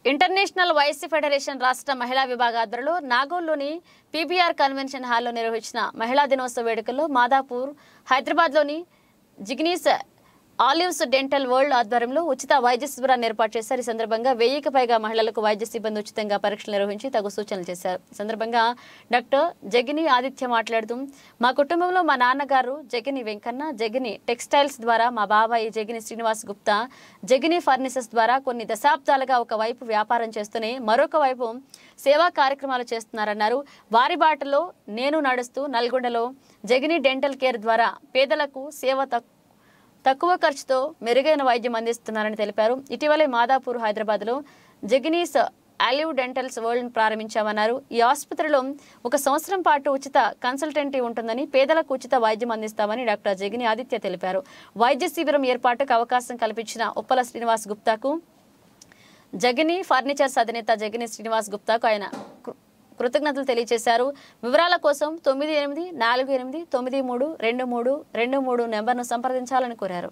international వైసీ federation రాష్ట్ర మహిళా విభాగ ఆధ్వర్యంలో నాగోల్లోని పీబీఆర్ కన్వెన్షన్ హాల్లో నిర్వహించిన మహిళా దినోత్సవ వేడుకల్లో మాదాపూర్ హైదరాబాద్లోని జిగ్నీస్ ఆలివ్స్ డెంటల్ వరల్డ్ ఆధ్వర్యంలో ఉచిత వైద్య శిబిరాన్ని ఏర్పాటు చేశారు ఈ సందర్భంగా వెయ్యికి పైగా మహిళలకు వైద్య సిబ్బంది ఉచితంగా పరీక్షలు నిర్వహించి తగు సూచనలు చేశారు ఈ సందర్భంగా డాక్టర్ జగిని ఆదిత్య మాట్లాడుతూ మా కుటుంబంలో మా నాన్నగారు జగిని వెంకన్న జగిని టెక్స్టైల్స్ ద్వారా మా బాబాయి జగిని శ్రీనివాస్ గుప్తా జగిని ఫర్నిచర్స్ ద్వారా కొన్ని దశాబ్దాలుగా ఒకవైపు వ్యాపారం చేస్తూనే మరొక వైపు సేవా కార్యక్రమాలు చేస్తున్నారన్నారు వారి బాటలో నేను నడుస్తూ నల్గొండలో జగిని డెంటల్ కేర్ ద్వారా పేదలకు సేవ తక్కువ తక్కువ ఖర్చుతో మెరుగైన వైద్యం అందిస్తున్నారని తెలిపారు ఇటీవలే మాదాపూర్ హైదరాబాద్లో జగనీస్ అలివ్ డెంటల్స్ వరల్డ్ ప్రారంభించామన్నారు ఈ ఆసుపత్రిలో ఒక సంవత్సరం పాటు ఉచిత కన్సల్టెంటీ ఉంటుందని పేదలకు ఉచిత వైద్యం అందిస్తామని డాక్టర్ జగిని ఆదిత్య తెలిపారు వైద్య శిబిరం ఏర్పాటుకు అవకాశం కల్పించిన ఉప్పల శ్రీనివాస్ గుప్తాకు జగిని ఫర్నిచర్స్ అధినేత జగిని శ్రీనివాస్ గుప్తాకు ఆయన కృ- కృతజ్ఞతలు తెలియజేశారు వివరాల కోసం తొమ్మిది ఎనిమిది నాలుగు ఎనిమిది తొమ్మిది మూడు రెండు మూడు రెండు మూడు నెంబర్ను సంప్రదించాలని కోరారు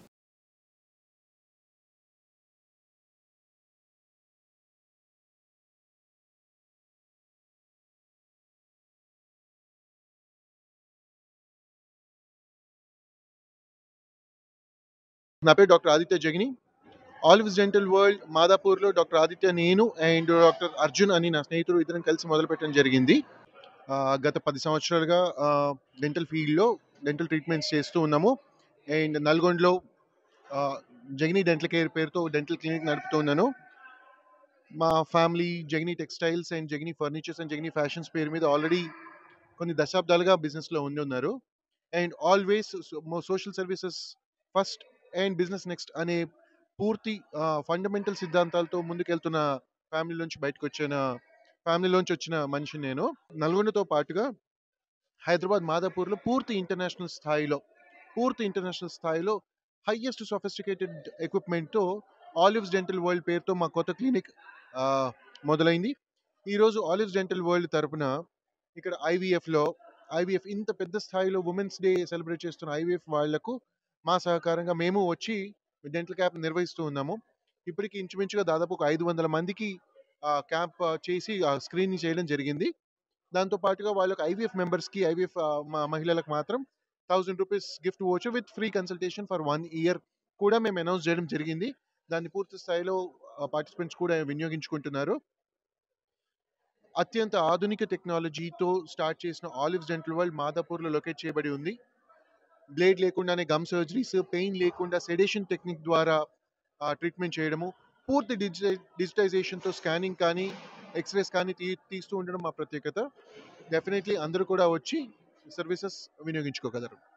నా పేరు doctor Aditya Jagini olives dental world మాదాపూర్లో డాక్టర్ ఆదిత్య నేను అండ్ డాక్టర్ అర్జున్ అని నా స్నేహితుడు ఇద్దరం కలిసి మొదలుపెట్టడం జరిగింది ఆ, గత పది సంవత్సరాలుగా డెంటల్ ఫీల్డ్లో డెంటల్ ట్రీట్మెంట్స్ చేస్తూ ఉన్నాము అండ్ నల్గొండలో ఆ, జగిని డెంటల్ కేర్ పేరుతో డెంటల్ క్లినిక్ నడుపుతూ ఉన్నాను మా family Jagini textiles and Jagini furnitures and Jagini fashions పేరు మీద ఆల్రెడీ కొన్ని దశాబ్దాలుగా బిజినెస్లో ఉండి ఉన్నారు and always social services first and business next అనే పూర్తి ఫండమెంటల్ సిద్ధాంతాలతో ముందుకెళ్తున్న ఫ్యామిలీ నుంచి బయటకు వచ్చిన ఫ్యామిలీలోంచి వచ్చిన మనిషి నేను నల్గొండతో పాటుగా హైదరాబాద్ మాదాపూర్లో పూర్తి ఇంటర్నేషనల్ స్థాయిలో పూర్తి ఇంటర్నేషనల్ స్థాయిలో హైయెస్ట్ సొఫిస్టికేటెడ్ ఎక్విప్మెంట్తో ఆలివ్స్ డెంటల్ వరల్డ్ పేరుతో మా కొత్త క్లినిక్ మొదలైంది ఈరోజు ఆలివ్స్ డెంటల్ వరల్డ్ తరపున ఇక్కడ ఐవీఎఫ్లో ఐవీఎఫ్ ఇంత పెద్ద స్థాయిలో ఉమెన్స్ డే సెలబ్రేట్ చేస్తున్న ఐవీఎఫ్ వాళ్లకు మా సహకారంగా మేము వచ్చి డెంటల్ క్యాంప్ నిర్వహిస్తూ ఉన్నాము ఇప్పటికి ఇంచుమించుగా దాదాపు ఒక ఐదు వందల మందికి క్యాంప్ చేసి స్క్రీనింగ్ చేయడం జరిగింది దాంతో పాటుగా వాళ్ళకి ఐవీఎఫ్ మెంబర్స్కి ఐవీఎఫ్ మహిళలకు మాత్రం థౌజండ్ రూపీస్ గిఫ్ట్ వచ్చి with free consultation for one year కూడా మేము అనౌన్స్ చేయడం జరిగింది దాన్ని పూర్తి స్థాయిలో పార్టిసిపెంట్స్ కూడా వినియోగించుకుంటున్నారు అత్యంత ఆధునిక టెక్నాలజీతో స్టార్ట్ చేసిన ఆలివ్స్ డెంటల్ వరల్డ్ మాదాపూర్లో లొకేట్ చేయబడి ఉంది బ్లేడ్ లేకుండానే గమ్ సర్జరీస్ పెయిన్ లేకుండా సెడేషన్ టెక్నిక్ ద్వారా ట్రీట్మెంట్ చేయడము పూర్తి డిజిటై డిజిటైజేషన్తో స్కానింగ్ కానీ ఎక్స్రేస్ కానీ తీ తీస్తూ ఉండడం మా ప్రత్యేకత డెఫినెట్లీ అందరూ కూడా వచ్చి సర్వీసెస్ వినియోగించుకోగలరు